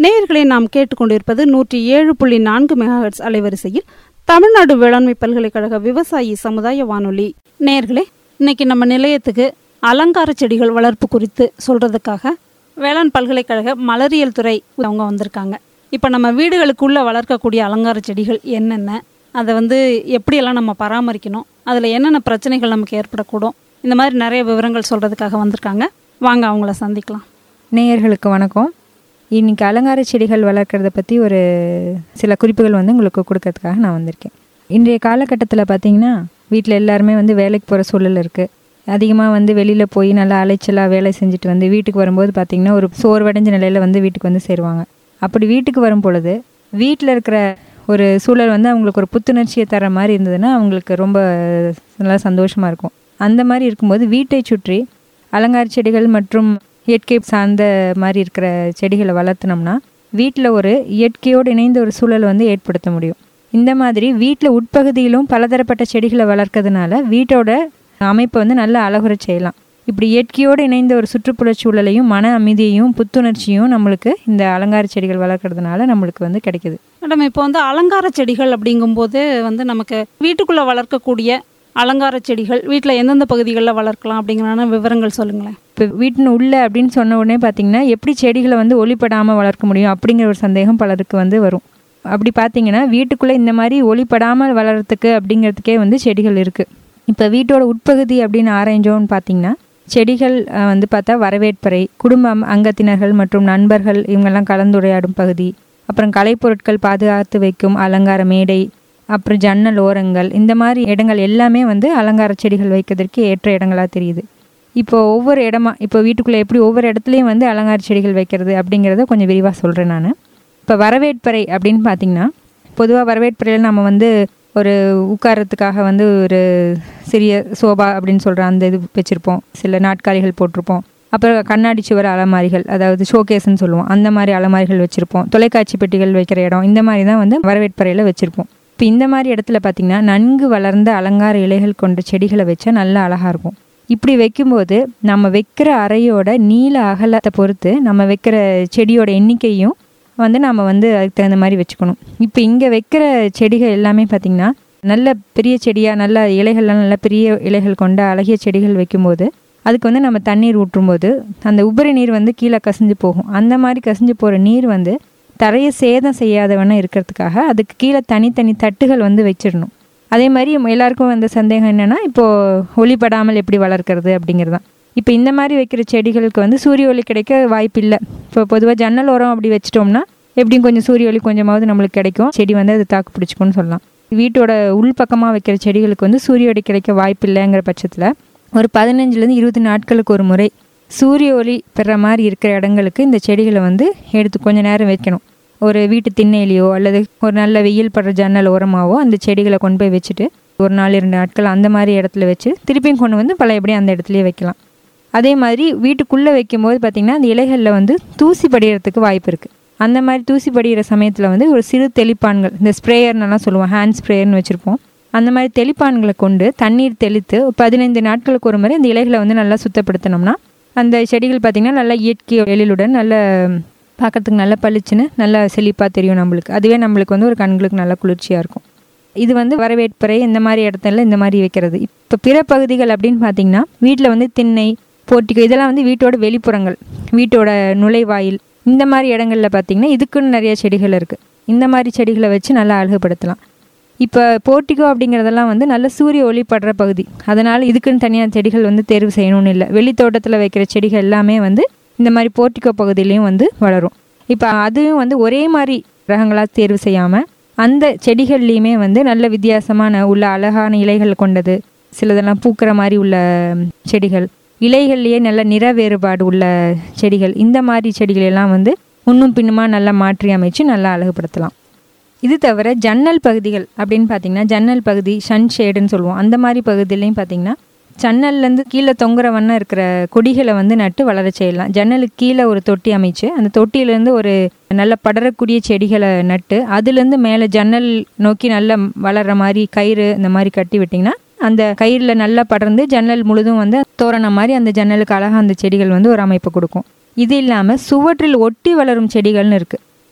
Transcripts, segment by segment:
நேயர்களை நாம் கேட்டுக்கொண்டிருப்பது நூற்றி ஏழு புள்ளி நான்கு மெகாஹெட்ஸ் அலைவரிசையில் தமிழ்நாடு வேளாண்மை பல்கலைக்கழக விவசாயி சமுதாய வானொலி நேயர்களே இன்னைக்கு நம்ம நிலையத்துக்கு அலங்கார செடிகள் வளர்ப்பு குறித்து சொல்றதுக்காக வேளாண் பல்கலைக்கழக மலரியல் துறை அவங்க வந்திருக்காங்க இப்போ நம்ம வீடுகளுக்குள்ள வளர்க்கக்கூடிய அலங்கார செடிகள் என்னென்ன அதை வந்து எப்படியெல்லாம் நம்ம பராமரிக்கணும் அதில் என்னென்ன பிரச்சனைகள் நமக்கு ஏற்படக்கூடும் இந்த மாதிரி நிறைய விவரங்கள் சொல்றதுக்காக வந்திருக்காங்க வாங்க அவங்கள சந்திக்கலாம் நேயர்களுக்கு வணக்கம் இன்னைக்கு அலங்கார செடிகள் வளர்க்குறத பற்றி ஒரு சில குறிப்புகள் வந்து உங்களுக்கு கொடுக்கறதுக்காக நான் வந்திருக்கேன் இன்றைய காலகட்டத்தில் பார்த்தீங்கன்னா வீட்டில் எல்லாருமே வந்து வேலைக்கு போகிற சூழல் இருக்குது அதிகமாக வந்து வெளியில் போய் நல்லா அலைச்சலாக வேலை செஞ்சுட்டு வந்து வீட்டுக்கு வரும்போது பார்த்திங்கன்னா ஒரு சோர்வடைஞ்ச நிலையில் வந்து வீட்டுக்கு வந்து சேருவாங்க அப்படி வீட்டுக்கு வரும் பொழுது வீட்டில் இருக்கிற ஒரு சூழல் வந்து அவங்களுக்கு ஒரு புத்துணர்ச்சியை தர மாதிரி இருந்ததுன்னா அவங்களுக்கு ரொம்ப நல்லா சந்தோஷமாக இருக்கும் அந்த மாதிரி இருக்கும்போது வீட்டை சுற்றி அலங்கார செடிகள் மற்றும் இயற்கை சார்ந்த மாதிரி இருக்கிற செடிகளை வளர்த்துனோம்னா வீட்டில் ஒரு இயற்கையோடு இணைந்த ஒரு சூழலை வந்து ஏற்படுத்த முடியும் இந்த மாதிரி வீட்டில் உட்பகுதியிலும் பலதரப்பட்ட செடிகளை வளர்க்கறதுனால வீட்டோட அமைப்பை வந்து நல்ல அழகுற செய்யலாம் இப்படி இயற்கையோடு இணைந்த ஒரு சுற்றுப்புற சூழலையும் மன அமைதியையும் புத்துணர்ச்சியும் நம்மளுக்கு இந்த அலங்கார செடிகள் வளர்க்கறதுனால நம்மளுக்கு வந்து கிடைக்குது மேடம் இப்போ வந்து அலங்கார செடிகள் அப்படிங்கும்போது வந்து நமக்கு வீட்டுக்குள்ளே வளர்க்கக்கூடிய அலங்கார செடிகள் வீட்டில் எந்தெந்த பகுதிகளில் வளர்க்கலாம் அப்படிங்கிற விவரங்கள் சொல்லுங்களேன் இப்போ வீட்டின் உள்ள அப்படின்னு சொன்ன உடனே பார்த்தீங்கன்னா எப்படி செடிகளை வந்து ஒளிப்படாமல் வளர்க்க முடியும் அப்படிங்கிற ஒரு சந்தேகம் பலருக்கு வந்து வரும் அப்படி பார்த்தீங்கன்னா வீட்டுக்குள்ளே இந்த மாதிரி ஒளிப்படாமல் வளர்கிறதுக்கு அப்படிங்கிறதுக்கே வந்து செடிகள் இருக்குது இப்போ வீட்டோட உட்பகுதி அப்படின்னு ஆராய்ஞ்சோன்னு பார்த்தீங்கன்னா செடிகள் அஹ், வந்து பார்த்தா வரவேற்பறை குடும்பம் அங்கத்தினர்கள் மற்றும் நண்பர்கள் இவங்கெல்லாம் கலந்துரையாடும் பகுதி அப்புறம் கலைப்பொருட்கள் பாதுகாத்து வைக்கும் அலங்கார மேடை அப்புறம் ஜன்னல் ஓரங்கள் இந்த மாதிரி இடங்கள் எல்லாமே வந்து அலங்கார செடிகள் வைக்கிறதுக்கு ஏற்ற இடங்களா தெரியுது இப்போ ஒவ்வொரு இடமா இப்போ வீட்டுக்குள்ளே எப்படி ஒவ்வொரு இடத்துலையும் வந்து அலங்கார செடிகள் வைக்கிறது அப்படிங்கிறத கொஞ்சம் விரிவாக சொல்கிறேன் நான் இப்போ வரவேற்பறை அப்படின்னு பார்த்தீங்கன்னா பொதுவாக வரவேற்பறையில் நம்ம வந்து ஒரு உட்காரத்துக்காக வந்து ஒரு சிறிய சோபா அப்படின்னு சொல்கிற அந்த இது வச்சுருப்போம் சில நாட்காலிகள் போட்டிருப்போம் அப்புறம் கண்ணாடி சுவர் அலமாரிகள் அதாவது ஷோகேஸ்ன்னு சொல்லுவோம் அந்த மாதிரி அலமாரிகள் வச்சுருப்போம் தொலைக்காட்சி பெட்டிகள் வைக்கிற இடம் இந்த மாதிரி தான் வந்து வரவேற்பறையில் வச்சுருப்போம் இப்போ இந்த மாதிரி இடத்துல பார்த்தீங்கன்னா நன்கு வளர்ந்த அலங்கார இலைகள் கொண்ட செடிகளை வச்சா நல்லா அழகாக இருக்கும் இப்படி வைக்கும்போது நம்ம வைக்கிற அறையோட நீள அகலத்தை பொறுத்து நம்ம வைக்கிற செடியோட எண்ணிக்கையும் வந்து நம்ம வந்து அதுக்கு தகுந்த மாதிரி வச்சுக்கணும் இப்போ இங்கே வைக்கிற செடிகள் எல்லாமே பார்த்திங்கன்னா நல்ல பெரிய செடியாக நல்ல இலைகள்லாம் நல்ல பெரிய இலைகள் கொண்ட அழகிய செடிகள் வைக்கும்போது அதுக்கு வந்து நம்ம தண்ணீர் ஊற்றும்போது அந்த உபரி நீர் வந்து கீழே கசிஞ்சு போகும் அந்த மாதிரி கசிஞ்சு போகிற நீர் வந்து தரையை சேதம் செய்யாதவன இருக்கிறதுக்காக அதுக்கு கீழே தனித்தனி தட்டுகள் வந்து வச்சிடணும் அதே மாதிரி எல்லாருக்கும் வந்த சந்தேகம் என்னென்னா இப்போது ஒளிப்படாமல் எப்படி வளர்க்கறது அப்படிங்கிறது தான் இப்போ இந்த மாதிரி வைக்கிற செடிகளுக்கு வந்து சூரிய ஒளி கிடைக்க வாய்ப்பு இல்லை இப்போ பொதுவாக ஜன்னல் ஓரம் அப்படி வச்சிட்டோம்னா எப்படியும் கொஞ்சம் சூரிய ஒளி கொஞ்சமாவது நம்மளுக்கு கிடைக்கும் செடி வந்து அது தாக்கு பிடிச்சிக்கும்னு சொல்லலாம் வீட்டோட உள் பக்கமாக வைக்கிற செடிகளுக்கு வந்து சூரிய ஒளி கிடைக்க வாய்ப்பு இல்லைங்கிற பட்சத்தில் ஒரு பதினஞ்சுலேருந்து இருபது நாட்களுக்கு ஒரு முறை சூரிய ஒளி பெற மாதிரி இருக்கிற இடங்களுக்கு இந்த செடிகளை வந்து எடுத்து கொஞ்ச நேரம் வைக்கணும் ஒரு வீட்டு திண்ணையிலையோ அல்லது ஒரு நல்ல வெயில் படுற ஜன்னல் ஓரமாவோ அந்த செடிகளை கொண்டு போய் வச்சுட்டு ஒரு நாள் இரண்டு நாட்கள் அந்த மாதிரி இடத்துல வச்சு திருப்பியும் கொண்டு வந்து பழையபடி அந்த இடத்துலயே வைக்கலாம் அதே மாதிரி வீட்டுக்குள்ளே வைக்கும்போது பார்த்திங்கன்னா அந்த இலைகளில் வந்து தூசி படிகிறதுக்கு வாய்ப்பு இருக்குது அந்த மாதிரி தூசி படிகிற சமயத்தில் வந்து ஒரு சிறு தெளிப்பான்கள் இந்த ஸ்ப்ரேயர்னெல்லாம் சொல்லுவோம் ஹேண்ட் ஸ்ப்ரேயர்னு வச்சுருப்போம் அந்த மாதிரி தெளிப்பான்களை கொண்டு தண்ணீர் தெளித்து ஒரு பதினைந்து நாட்களுக்கு ஒரு முறை அந்த இலைகளை வந்து நல்லா சுத்தப்படுத்தினோம்னா அந்த செடிகள் பார்த்திங்கன்னா நல்லா இயற்கை எழிலுடன் நல்ல பார்க்கறதுக்கு நல்லா பளிச்சுன்னு நல்லா செழிப்பாக தெரியும் நம்மளுக்கு அதுவே நம்மளுக்கு வந்து ஒரு கண்களுக்கு நல்லா குளிர்ச்சியாக இருக்கும் இது வந்து வரவேற்பறை இந்த மாதிரி இடத்துல இந்த மாதிரி வைக்கிறது இப்போ பிற பகுதிகள் அப்படின்னு பார்த்தீங்கன்னா வீட்டில் வந்து திண்ணை போர்ட்டிகோ இதெல்லாம் வந்து வீட்டோட வெளிப்புறங்கள் வீட்டோட நுழைவாயில் இந்த மாதிரி இடங்கள்ல பார்த்தீங்கன்னா இதுக்குன்னு நிறைய செடிகள் இருக்குது இந்த மாதிரி செடிகளை வச்சு நல்லா அழகுபடுத்தலாம் இப்போ போர்ட்டிகோ அப்படிங்கிறதெல்லாம் வந்து நல்ல சூரிய ஒளி படுற பகுதி அதனால் இதுக்குன்னு தனியாக செடிகள் வந்து தேர்வு செய்யணும்னு இல்லை வெளி தோட்டத்தில் வைக்கிற செடிகள் எல்லாமே வந்து இந்த மாதிரி போர்ட்டிகோ பகுதியிலையும் வந்து வளரும் இப்போ அதுவும் வந்து ஒரே மாதிரி ரகங்களாக தேர்வு செய்யாமல் அந்த செடிகள்லேயுமே வந்து நல்ல வித்தியாசமான உள்ள அழகான இலைகள் கொண்டது சிலதெல்லாம் பூக்கிற மாதிரி உள்ள செடிகள் இலைகள்லேயே நல்ல நிற வேறுபாடு உள்ள செடிகள் இந்த மாதிரி செடிகள் எல்லாம் வந்து முன்னும் பின்னுமா நல்லா மாற்றி அமைச்சு நல்லா அழகுபடுத்தலாம் இது தவிர ஜன்னல் பகுதிகள் அப்படின்னு பார்த்தீங்கன்னா ஜன்னல் பகுதி சன்ஷேடுன்னு சொல்லுவோம் அந்த மாதிரி பகுதியிலையும் பார்த்தீங்கன்னா ஜன்னல்லேருந்து கீழே தொங்குற வண்ணம் இருக்கிற கொடிகளை வந்து நட்டு வளர செய்யலாம் ஜன்னலுக்கு கீழே ஒரு தொட்டி அமைச்சு அந்த தொட்டியிலேருந்து ஒரு நல்ல படரக்கூடிய செடிகளை நட்டு அதுலேருந்து மேலே ஜன்னல் நோக்கி நல்ல வளர்ற மாதிரி கயிறு இந்த மாதிரி கட்டி விட்டிங்கன்னா அந்த கயிறில் நல்லா படர்ந்து ஜன்னல் முழுதும் வந்து தோரணம் மாதிரி அந்த ஜன்னலுக்கு அழகாக அந்த செடிகள் வந்து ஒரு அமைப்பு கொடுக்கும் இது இல்லாமல் சுவற்றில் ஒட்டி வளரும் செடிகள்னு இருக்குது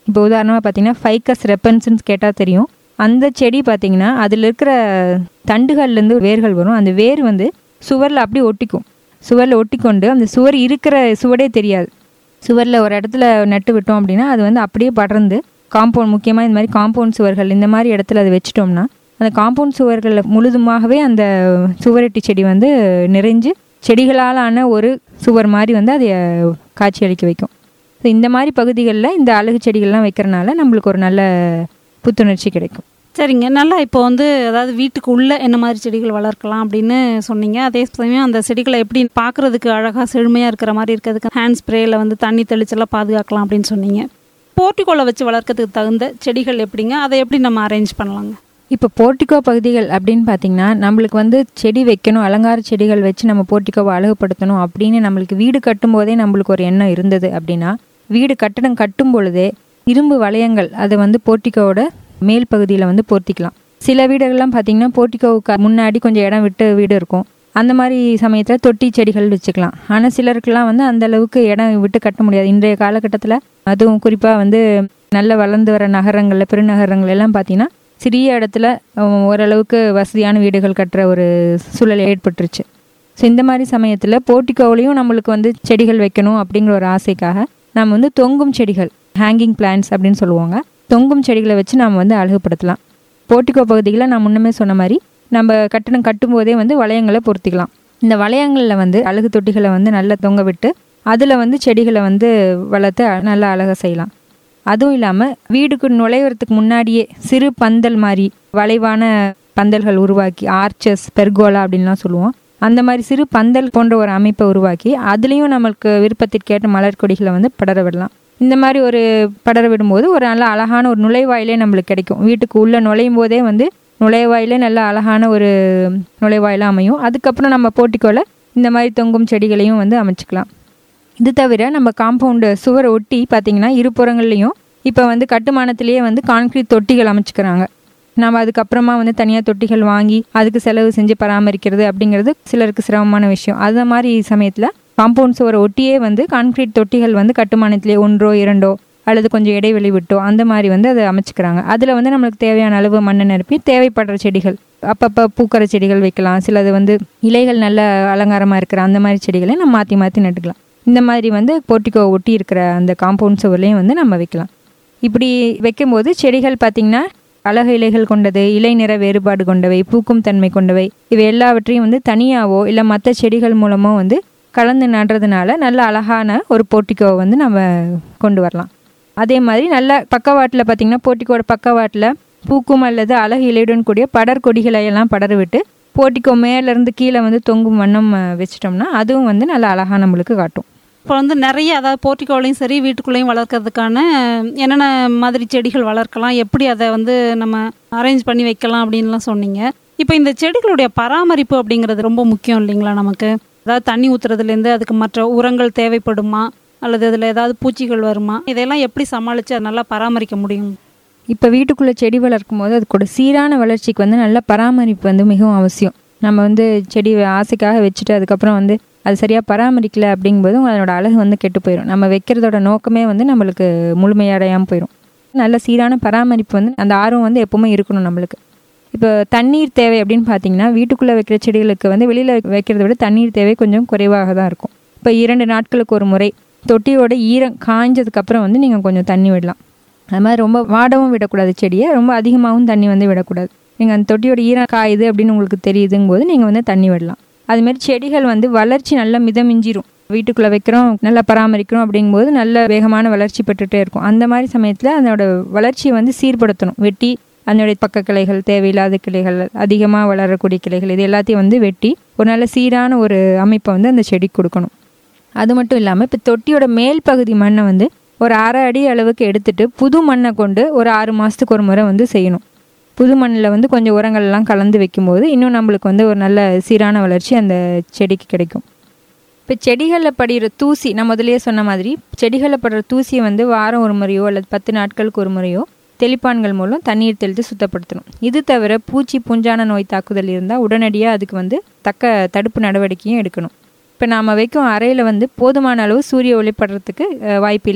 இப்போ உதாரணமாக பார்த்தீங்கன்னா ஃபைக்கஸ் ரெப்பன்ஸ்ன்னு கேட்டால் தெரியும் அந்த செடி பார்த்தீங்கன்னா அதில் இருக்கிற தண்டுகள்லேருந்து வேர்கள் வரும் அந்த வேர் வந்து சுவரில் அப்படியே ஒட்டிக்கும் சுவரில் ஒட்டிக்கொண்டு அந்த சுவர் இருக்கிற சுவடே தெரியாது சுவரில் ஒரு இடத்துல நட்டு விட்டோம் அப்படின்னா அது வந்து அப்படியே படர்ந்து காம்பவுண்ட் முக்கியமாக இந்த மாதிரி காம்பவுண்ட் சுவர்கள் இந்த மாதிரி இடத்துல அதை வச்சிட்டோம்னா அந்த காம்பவுண்ட் சுவர்களில் முழுதுமாகவே அந்த சுவரெட்டி செடி வந்து நிறைஞ்சு செடிகளால் ஆன ஒரு சுவர் மாதிரி வந்து அதை காட்சியளிக்க வைக்கும் ஸோ இந்த மாதிரி பகுதிகளில் இந்த அழகு செடிகள்லாம் வைக்கிறனால நம்மளுக்கு ஒரு நல்ல புத்துணர்ச்சி கிடைக்கும் சரிங்க நல்லா இப்போ வந்து அதாவது வீட்டுக்கு உள்ள என்ன மாதிரி செடிகள் வளர்க்கலாம் அப்படின்னு சொன்னீங்க அதே சமயம் அந்த செடிகளை எப்படி பார்க்கறதுக்கு அழகாக செழுமையாக இருக்கிற மாதிரி இருக்கிறதுக்கு ஹேண்ட் ஸ்ப்ரேயில் வந்து தண்ணி தெளிச்செல்லாம் பாதுகாக்கலாம் அப்படின்னு சொன்னீங்க போர்ட்டிக்கோலை வச்சு வளர்க்கறதுக்கு தகுந்த செடிகள் எப்படிங்க அதை எப்படி நம்ம அரேஞ்ச் பண்ணலாங்க இப்போ போர்ட்டிகோ பகுதிகள் அப்படின்னு பார்த்தீங்கன்னா நம்மளுக்கு வந்து செடி வைக்கணும் அலங்கார செடிகள் வச்சு நம்ம போர்ட்டிகோவை அழகுபடுத்தணும் அப்படின்னு நம்மளுக்கு வீடு கட்டும் போதே நம்மளுக்கு ஒரு எண்ணம் இருந்தது அப்படின்னா வீடு கட்டடம் கட்டும் பொழுதே இரும்பு வளையங்கள் அதை வந்து போர்ட்டிகோவோட மேல் பகுதியில் வந்து போர்த்திக்கலாம் சில வீடுகள்லாம் பார்த்தீங்கன்னா போர்ட்டிகோவுக்கு முன்னாடி கொஞ்சம் இடம் விட்டு வீடு இருக்கும் அந்த மாதிரி சமயத்தில் தொட்டி செடிகள் வச்சுக்கலாம் ஆனால் சிலருக்குலாம் வந்து அந்த அளவுக்கு இடம் விட்டு கட்ட முடியாது இன்றைய காலகட்டத்தில் அதுவும் குறிப்பாக வந்து நல்ல வளர்ந்து வர நகரங்களில் பெருநகரங்கள் எல்லாம் பார்த்தீங்கன்னா சிறிய இடத்துல அஹ், ஓரளவுக்கு வசதியான வீடுகள் கட்டுற ஒரு சூழல் ஏற்பட்டுருச்சு ஸோ இந்த மாதிரி சமயத்தில் போர்ட்டிகோவிலையும் நம்மளுக்கு வந்து செடிகள் வைக்கணும் அப்படிங்கிற ஒரு ஆசைக்காக நம்ம வந்து தொங்கும் செடிகள் ஹேங்கிங் பிளான்ஸ் அப்படின்னு சொல்லுவாங்க தொங்கும் செடிகளை வச்சு நாம் வந்து அழகுபடுத்தலாம் போர்ட்டிகோ பகுதிகளில் நான் முன்னமே சொன்ன மாதிரி நம்ம கட்டணம் கட்டும்போதே வந்து வளையங்களை பொருத்திக்கலாம் இந்த வளையங்களில் வந்து அழகு தொட்டிகளை வந்து நல்லா தொங்க விட்டு அதில் வந்து செடிகளை வந்து வளர்த்து அ- நல்லா அழகாக செய்யலாம் அதுவும் இல்லாமல் வீடுக்கு நுழைவறதுக்கு முன்னாடியே சிறு பந்தல் மாதிரி வளைவான பந்தல்கள் உருவாக்கி ஆர்ச்சஸ் பெர்கோலா அப்படின்லாம் சொல்லுவோம் அந்த மாதிரி சிறு பந்தல் போன்ற ஒரு அமைப்பை உருவாக்கி அதுலேயும் நம்மளுக்கு விருப்பத்திற்கேற்ற மலர் கொடிகளை வந்து படர விடலாம் இந்த மாதிரி ஒரு படர விடும்போது ஒரு நல்ல அழகான ஒரு நுழைவாயிலே நம்மளுக்கு கிடைக்கும் வீட்டுக்கு உள்ளே நுழையும் போதே வந்து நுழைவாயிலே நல்ல அழகான ஒரு நுழைவாயிலாக அமையும் அதுக்கப்புறம் நம்ம போட்டிக்கோல இந்த மாதிரி தொங்கும் செடிகளையும் வந்து அமைச்சுக்கலாம் இது தவிர நம்ம காம்பவுண்டு சுவரை ஒட்டி பார்த்தீங்கன்னா இருபுறங்கள்லையும் இப்போ வந்து கட்டுமானத்திலேயே வந்து கான்கிரீட் தொட்டிகள் அமைச்சுக்கிறாங்க நம்ம அதுக்கப்புறமா வந்து தனியாக தொட்டிகள் வாங்கி அதுக்கு செலவு செஞ்சு பராமரிக்கிறது அப்படிங்கிறது சிலருக்கு சிரமமான விஷயம் அது மாதிரி சமயத்தில் காம்பவுண்ட் சுவரை ஒட்டியே வந்து கான்கிரீட் தொட்டிகள் வந்து கட்டுமானத்திலே ஒன்றோ இரண்டோ அல்லது கொஞ்சம் இடைவெளி விட்டோ அந்த மாதிரி வந்து அதை அமைச்சுக்கிறாங்க அதில் வந்து நம்மளுக்கு தேவையான அளவு மண்ணை நிரப்பி தேவைப்படுற செடிகள் அப்பப்போ பூக்கிற செடிகள் வைக்கலாம் சிலது வந்து இலைகள் நல்ல அலங்காரமாக இருக்கிற அந்த மாதிரி செடிகளை நம்ம மாற்றி மாற்றி நட்டுக்கலாம் இந்த மாதிரி வந்து போர்ட்டிகோ ஒட்டி இருக்கிற அந்த காம்பவுண்ட் சுவர்லையும் வந்து நம்ம வைக்கலாம் இப்படி வைக்கும்போது செடிகள் பார்த்திங்கன்னா அழகு இலைகள் கொண்டது இலை நிற வேறுபாடு கொண்டவை பூக்கும் தன்மை கொண்டவை இவை எல்லாவற்றையும் வந்து தனியாவோ இல்லை மற்ற செடிகள் மூலமோ வந்து கலந்து நடுறதுனால நல்ல அழகான ஒரு போர்ட்டிகோவை வந்து நம்ம கொண்டு வரலாம் அதே மாதிரி நல்ல பக்கவாட்டில் பார்த்திங்கன்னா போர்ட்டிக்கோட பக்கவாட்டில் பூக்கும் அல்லது அழகு இலையுடன் கூடிய படர் கொடிகளை எல்லாம் படர விட்டு போர்ட்டிக்கோ மேலேருந்து கீழே வந்து தொங்கும் வண்ணம் அஹ், வச்சிட்டோம்னா அதுவும் வந்து நல்ல அழகாக நம்மளுக்கு காட்டும் இப்போ வந்து நிறைய அதாவது போர்ட்டிக்கோலையும் சரி வீட்டுக்குள்ளேயும் வளர்க்கறதுக்கான என்னென்ன மாதிரி செடிகள் வளர்க்கலாம் எப்படி அதை வந்து நம்ம அரேஞ்ச் பண்ணி வைக்கலாம் அப்படின்லாம் சொன்னீங்க இப்போ இந்த செடிகளுடைய பராமரிப்பு அப்படிங்கிறது ரொம்ப முக்கியம் இல்லைங்களா நமக்கு அதாவது தண்ணி ஊற்றுறதுலேருந்து அதுக்கு மற்ற உரங்கள் தேவைப்படுமா அல்லது அதில் ஏதாவது பூச்சிகள் வருமா இதெல்லாம் எப்படி சமாளித்து அதை நல்லா பராமரிக்க முடியும் இப்போ வீட்டுக்குள்ளே செடி வளர்க்கும் போது அதுக்கூட சீரான வளர்ச்சிக்கு வந்து நல்ல பராமரிப்பு வந்து மிகவும் அவசியம் நம்ம வந்து செடி ஆசைக்காக வச்சுட்டு அதுக்கப்புறம் வந்து அது சரியாக பராமரிக்கல அப்படிங்கும்போது அதனோட அழகு வந்து கெட்டு போயிடும் நம்ம வைக்கிறதோட நோக்கமே வந்து நம்மளுக்கு முழுமையடையாமல் போயிடும் நல்ல சீரான பராமரிப்பு வந்து அந்த ஆர்வம் வந்து எப்பவுமே இருக்கணும் நம்மளுக்கு இப்போ தண்ணீர் தேவை அப்படின்னு பார்த்தீங்கன்னா வீட்டுக்குள்ளே வைக்கிற செடிகளுக்கு வந்து வெளியில் வைக்கிறத விட தண்ணீர் தேவை கொஞ்சம் குறைவாக தான் இருக்கும் இப்போ இரண்டு நாட்களுக்கு ஒரு முறை தொட்டியோட ஈரம் காய்ஞ்சதுக்கப்புறம் வந்து நீங்கள் கொஞ்சம் தண்ணி விடலாம் அது மாதிரி ரொம்ப வாடவும் விடக்கூடாது செடியை ரொம்ப அதிகமாகவும் தண்ணி வந்து விடக்கூடாது நீங்கள் அந்த தொட்டியோட ஈரம் காயுது அப்படின்னு உங்களுக்கு தெரியுதுங்கும் போது நீங்கள் வந்து தண்ணி விடலாம் அதுமாரி செடிகள் வந்து வளர்ச்சி நல்லா மிதமிஞ்சிரும் வீட்டுக்குள்ளே வைக்கிறோம் நல்லா பராமரிக்கிறோம் அப்படிங்கும்போது நல்ல வேகமான வளர்ச்சி பெற்றுட்டே இருக்கும் அந்த மாதிரி சமயத்தில் அதனோட வளர்ச்சியை வந்து சீர்படுத்தணும் வெட்டி அதனுடைய பக்க கிளைகள் தேவையில்லாத கிளைகள் அதிகமாக வளரக்கூடிய கிளைகள் இது எல்லாத்தையும் வந்து வெட்டி ஒரு நல்ல சீரான ஒரு அமைப்பை வந்து அந்த செடிக்கு கொடுக்கணும் அது மட்டும் இல்லாமல் இப்போ தொட்டியோட மேல் பகுதி மண்ணை வந்து ஒரு அரை அடி அளவுக்கு எடுத்துட்டு புது மண்ணை கொண்டு ஒரு ஆறு மாதத்துக்கு ஒரு முறை வந்து செய்யணும் புது மண்ணில் வந்து கொஞ்சம் உரங்கள்லாம் கலந்து வைக்கும்போது இன்னும் நம்மளுக்கு வந்து ஒரு நல்ல சீரான வளர்ச்சி அந்த செடிக்கு கிடைக்கும் இப்போ செடிகளில் படிகிற தூசி நான் முதல்லயே சொன்ன மாதிரி செடிகளில் படுற தூசியை வந்து வாரம் ஒரு முறையோ அல்லது பத்து நாட்களுக்கு ஒரு முறையோ தெளிப்பான்கள் மூலம் தண்ணீர் தெளித்து சுத்தப்படுத்தணும் இது தவிர பூச்சி பூஞ்சான நோய் தாக்குதல் இருந்தால் உடனடியாக அதுக்கு வந்து தக்க தடுப்பு நடவடிக்கையும் எடுக்கணும் இப்போ நாம் வைக்கும் அறையில் வந்து போதுமான அளவு சூரிய ஒளி படுறதுக்கு அஹ், வாய்ப்பு இல்லை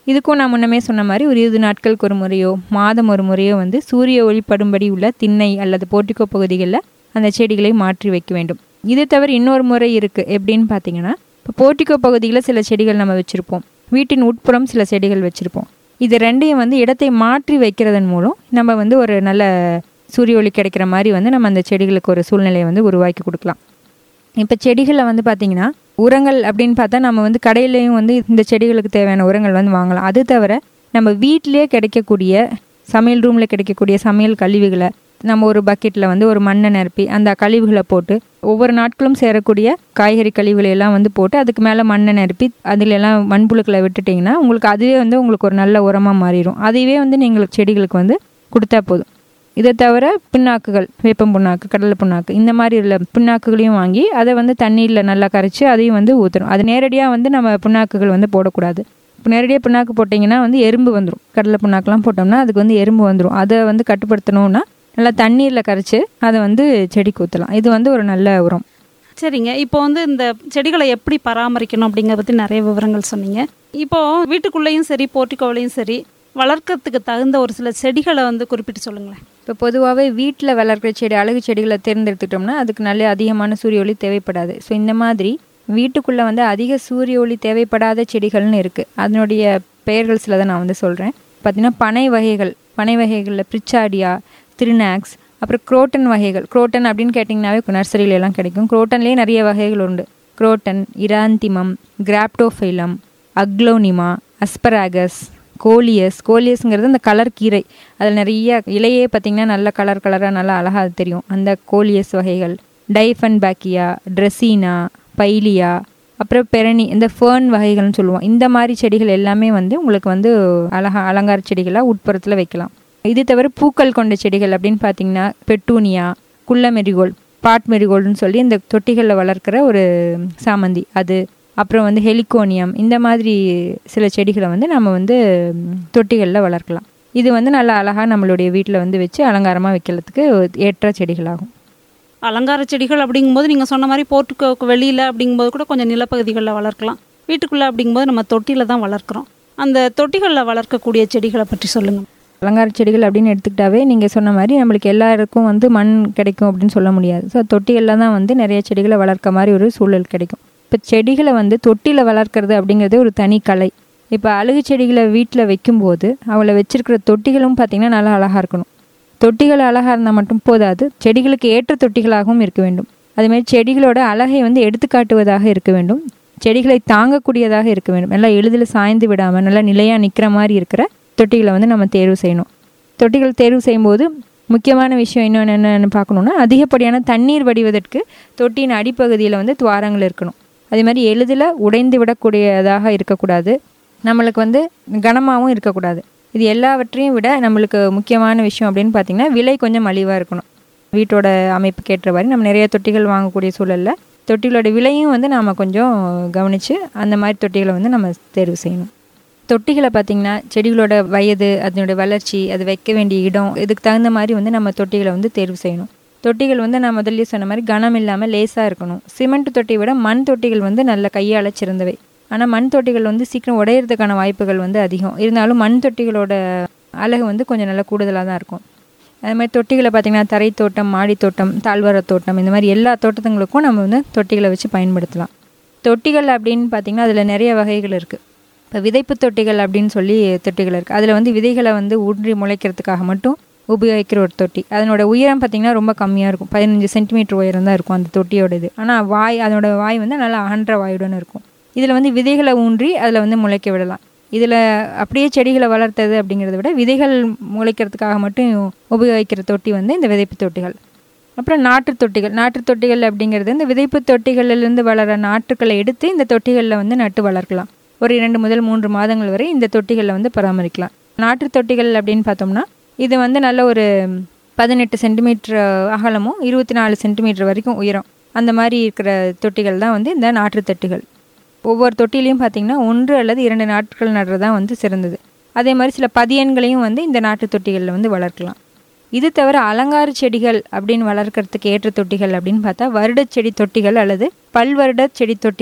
இதுக்கும் நான் முன்னமே சொன்ன மாதிரி ஒரு இருபது நாட்களுக்கு ஒரு முறையோ மாதம் ஒரு முறையோ வந்து சூரிய ஒளிப்படும்படி உள்ள திண்ணை அல்லது போர்ட்டிகோ பகுதிகளில் அந்த செடிகளை மாற்றி வைக்க வேண்டும் இது தவிர இன்னொரு முறை இருக்குது எப்படின்னு பார்த்தீங்கன்னா இப்போ போர்ட்டிகோ பகுதியில் சில செடிகள் நம்ம வச்சுருப்போம் வீட்டின் உட்புறம் சில செடிகள் வச்சுருப்போம் இது ரெண்டையும் வந்து இடத்தை மாற்றி வைக்கிறதன் மூலம் நம்ம வந்து ஒரு நல்ல சூரிய ஒளி கிடைக்கிற மாதிரி வந்து நம்ம அந்த செடிகளுக்கு ஒரு சூழ்நிலையை வந்து உருவாக்கி கொடுக்கலாம் இப்போ செடிகளில் வந்து பார்த்தீங்கன்னா உரங்கள் அப்படின்னு பார்த்தா நம்ம வந்து கடையிலையும் வந்து இந்த செடிகளுக்கு தேவையான உரங்கள் வந்து வாங்கலாம் அது தவிர நம்ம வீட்டிலேயே கிடைக்கக்கூடிய சமையல் ரூமில் கிடைக்கக்கூடிய சமையல் கழிவுகளை நம்ம ஒரு பக்கெட்டில் வந்து ஒரு மண்ணை நிரப்பி அந்த கழிவுகளை போட்டு ஒவ்வொரு நாட்களும் சேரக்கூடிய காய்கறி கழிவுகளை எல்லாம் வந்து போட்டு அதுக்கு மேலே மண்ணை நிரப்பி அதில் எல்லாம் மண்புழுக்களை விட்டுட்டிங்கன்னா உங்களுக்கு அதுவே வந்து உங்களுக்கு ஒரு நல்ல உரமாக மாறிடும் அதுவே வந்து நீங்கள் செடிகளுக்கு வந்து கொடுத்தா போதும் இதை தவிர பிண்ணாக்குகள் வேப்பம் புண்ணாக்கு கடலை புண்ணாக்கு இந்த மாதிரி உள்ள பிண்ணாக்குகளையும் வாங்கி அதை வந்து தண்ணீரில் நல்லா கரைச்சி அதையும் வந்து ஊற்றணும் அது நேரடியாக வந்து நம்ம புண்ணாக்குகள் வந்து போடக்கூடாது இப்போ நேரடியாக பிண்ணாக்கு போட்டிங்கன்னா வந்து எறும்பு வந்துடும் கடலை புண்ணாக்கெலாம் போட்டோம்னா அதுக்கு வந்து எறும்பு வந்துடும் அதை வந்து கட்டுப்படுத்தணும்னா நல்லா தண்ணீரில் கரைச்சி அதை வந்து செடிக்கு ஊற்றலாம் இது வந்து ஒரு நல்ல உரம் சரிங்க இப்போ வந்து இந்த செடிகளை எப்படி பராமரிக்கணும் அப்படிங்கிறத பற்றி நிறைய விவரங்கள் சொன்னீங்க இப்போ வீட்டுக்குள்ளேயும் சரி போர்ட்டிக்கோவிலையும் சரி வளர்க்கறதுக்கு தகுந்த ஒரு சில செடிகளை வந்து குறிப்பிட்டு சொல்லுங்களேன் இப்போ பொதுவாகவே வீட்டில் வளர்க்குற செடி அழகு செடிகளை தேர்ந்தெடுத்துட்டோம்னா அதுக்கு நல்ல அதிகமான சூரிய ஒளி தேவைப்படாது ஸோ இந்த மாதிரி வீட்டுக்குள்ளே வந்து அதிக சூரிய ஒளி தேவைப்படாத செடிகள்னு இருக்குது அதனுடைய பெயர்கள் சிலதை நான் வந்து சொல்கிறேன் பார்த்தீங்கன்னா பனை வகைகள் பனை வகைகளில் பிரிச்சாடியா திருநாக்ஸ் அப்புறம் குரோட்டன் வகைகள் குரோட்டன் அப்படின்னு கேட்டிங்கனாவே நர்சரியில எல்லாம் கிடைக்கும் குரோட்டன்லேயே நிறைய வகைகள் உண்டு குரோட்டன் இராந்திமம் கிராப்டோஃபைலம் அக்லோனிமா அஸ்பராகஸ் கோலியஸ் கோலியஸ்ங்கிறது அந்த கலர் கீரை அதில் நிறைய இலையே பார்த்திங்கன்னா நல்ல கலர் கலராக நல்லா அழகாக தெரியும் அந்த கோலியஸ் வகைகள் டைஃபன் பேக்கியா ட்ரெஸீனா பைலியா அப்புறம் பெரணி இந்த ஃபேர்ன் வகைகள்னு சொல்லுவோம் இந்த மாதிரி செடிகள் எல்லாமே வந்து உங்களுக்கு வந்து அழகா அலங்கார செடிகளாக உட்புறத்தில் வைக்கலாம் இது தவிர பூக்கள் கொண்ட செடிகள் அப்படின்னு பார்த்தீங்கன்னா பெட்டூனியா குள்ள மெரிகோல் பாட் மெரிகோல்டுன்னு சொல்லி இந்த தொட்டிகளில் வளர்க்குற ஒரு சாமந்தி அது அப்புறம் வந்து ஹெலிகோனியம் இந்த மாதிரி சில செடிகளை வந்து நம்ம வந்து தொட்டிகளில் வளர்க்கலாம் இது வந்து நல்லா அழகாக நம்மளுடைய வீட்டில் வந்து வச்சு அலங்காரமாக வைக்கிறதுக்கு ஏற்ற செடிகளாகும் அலங்கார செடிகள் அப்படிங்கும்போது நீங்கள் சொன்ன மாதிரி போர்ட்டுக்கு வெளியில் அப்படிங்கும்போது கூட கொஞ்சம் நிலப்பகுதிகளில் வளர்க்கலாம் வீட்டுக்குள்ளே அப்படிங்கும்போது நம்ம தொட்டியில் தான் வளர்க்குறோம் அந்த தொட்டிகளில் வளர்க்கக்கூடிய செடிகளை பற்றி சொல்லுங்கள் அலங்கார செடிகள் அப்படின்னு எடுத்துக்கிட்டாவே நீங்கள் சொன்ன மாதிரி நம்மளுக்கு எல்லாருக்கும் வந்து மண் கிடைக்கும் அப்படின்னு சொல்ல முடியாது ஸோ தொட்டிகளில் தான் வந்து நிறைய செடிகளை வளர்க்க மாதிரி ஒரு சூழல் கிடைக்கும் இப்போ செடிகளை வந்து தொட்டியில் வளர்க்குறது அப்படிங்கிறது ஒரு தனி கலை இப்போ அழுகு செடிகளை வீட்டில் வைக்கும்போது அவளை வச்சிருக்கிற தொட்டிகளும் பார்த்திங்கன்னா நல்லா அழகாக இருக்கணும் தொட்டிகள் அழகாக இருந்தால் மட்டும் போதாது செடிகளுக்கு ஏற்ற தொட்டிகளாகவும் இருக்க வேண்டும் அதுமாதிரி செடிகளோட அழகை வந்து எடுத்துக்காட்டுவதாக இருக்க வேண்டும் செடிகளை தாங்கக்கூடியதாக இருக்க வேண்டும் நல்லா எளிதில் சாய்ந்து விடாமல் நல்லா நிலையாக நிற்கிற மாதிரி இருக்கிற தொட்டிகளை வந்து நம்ம தேர்வு செய்யணும் தொட்டிகள் தேர்வு செய்யும்போது முக்கியமான விஷயம் இன்னொன்று என்னென்னு பார்க்கணுன்னா அதிகப்படியான தண்ணீர் வடிவதற்கு தொட்டியின் அடிப்பகுதியில் வந்து துவாரங்கள் இருக்கணும் அதே மாதிரி எளிதில் உடைந்து விடக்கூடியதாக இருக்கக்கூடாது நம்மளுக்கு வந்து கனமாகவும் இருக்கக்கூடாது இது எல்லாவற்றையும் விட நம்மளுக்கு முக்கியமான விஷயம் அப்படின்னு பார்த்திங்கன்னா விலை கொஞ்சம் மலிவாக இருக்கணும் வீட்டோட அமைப்புக்கு ஏற்ற மாதிரி நம்ம நிறைய தொட்டிகள் வாங்கக்கூடிய சூழலில் தொட்டிகளோட விலையும் வந்து நாம் கொஞ்சம் கவனித்து அந்த மாதிரி தொட்டிகளை வந்து நம்ம தேர்வு செய்யணும் தொட்டிகளை பார்த்திங்கன்னா செடிகளோட வயது அதனுடைய வளர்ச்சி அது வைக்க வேண்டிய இடம் இதுக்கு தகுந்த மாதிரி வந்து நம்ம தொட்டிகளை வந்து தேர்வு செய்யணும் தொட்டிகள் வந்து நான் முதல்ல சொன்ன மாதிரி கனம் இல்லாமல் லேசாக இருக்கணும் சிமெண்ட் தொட்டியை விட மண் தொட்டிகள் வந்து நல்ல கையால் சிறந்தவை ஆனால் மண் தொட்டிகள் வந்து சீக்கிரம் உடையிறதுக்கான வாய்ப்புகள் வந்து அதிகம் இருந்தாலும் மண் தொட்டிகளோட அழகு வந்து கொஞ்சம் நல்லா கூடுதலாக தான் இருக்கும் அது மாதிரி தொட்டிகளை பார்த்திங்கன்னா தரை தோட்டம் மாடி தோட்டம் தாழ்வார தோட்டம் இந்த மாதிரி எல்லா தோட்டத்துங்களுக்கும் நம்ம வந்து தொட்டிகளை வச்சு பயன்படுத்தலாம் தொட்டிகள் அப்படின்னு பார்த்திங்கன்னா அதில் நிறைய வகைகள் இருக்குது இப்போ விதைப்பு தொட்டிகள் அப்படின்னு சொல்லி தொட்டிகள் இருக்குது அதில் வந்து விதைகளை வந்து ஊன்றி முளைக்கிறதுக்காக மட்டும் உபயோகிக்கிற ஒரு தொட்டி அதனோட உயரம் பார்த்திங்கன்னா ரொம்ப கம்மியாக இருக்கும் பதினஞ்சு சென்டிமீட்டர் உயரம் தான் இருக்கும் அந்த தொட்டியோட இது ஆனால் வாய் அதனோட வாய் வந்து நல்லா அகன்ற வாயுடன் இருக்கும் இதில் வந்து விதைகளை ஊன்றி அதில் வந்து முளைக்க விடலாம் இதில் அப்படியே செடிகளை வளர்த்தது அப்படிங்கிறத விட விதைகள் முளைக்கிறதுக்காக மட்டும் உபயோகிக்கிற தொட்டி வந்து இந்த விதைப்பு தொட்டிகள் அப்புறம் நாற்று தொட்டிகள் நாற்று தொட்டிகள் அப்படிங்கிறது இந்த விதைப்பு தொட்டிகளிலிருந்து வளர நாற்றுக்களை எடுத்து இந்த தொட்டிகளில் வந்து நட்டு வளர்க்கலாம் ஒரு இரண்டு முதல் மூன்று மாதங்கள் வரை இந்த தொட்டிகளில் வந்து பராமரிக்கலாம் நாற்று தொட்டிகள் அப்படின்னு பார்த்தோம்னா இது வந்து நல்ல ஒரு பதினெட்டு சென்டிமீட்டர் அகலமும் இருபத்தி நாலு சென்டிமீட்டர் வரைக்கும் உயரம் அந்த மாதிரி இருக்கிற தொட்டிகள் தான் வந்து இந்த நாற்று தொட்டிகள் ஒவ்வொரு தொட்டிலையும் பார்த்திங்கன்னா ஒன்று அல்லது இரண்டு நாட்கள் நடுறது தான் வந்து சிறந்தது அதே மாதிரி சில பதியன்களையும் வந்து இந்த நாட்டு தொட்டிகளில் வந்து வளர்க்கலாம் இது தவிர அலங்கார செடிகள் அப்படின்னு வளர்க்கறதுக்கு ஏற்ற தொட்டிகள் அப்படின்னு பார்த்தா வருட செடி தொட்டிகள் அல்லது பல்வருட செடி தொட்டிகள்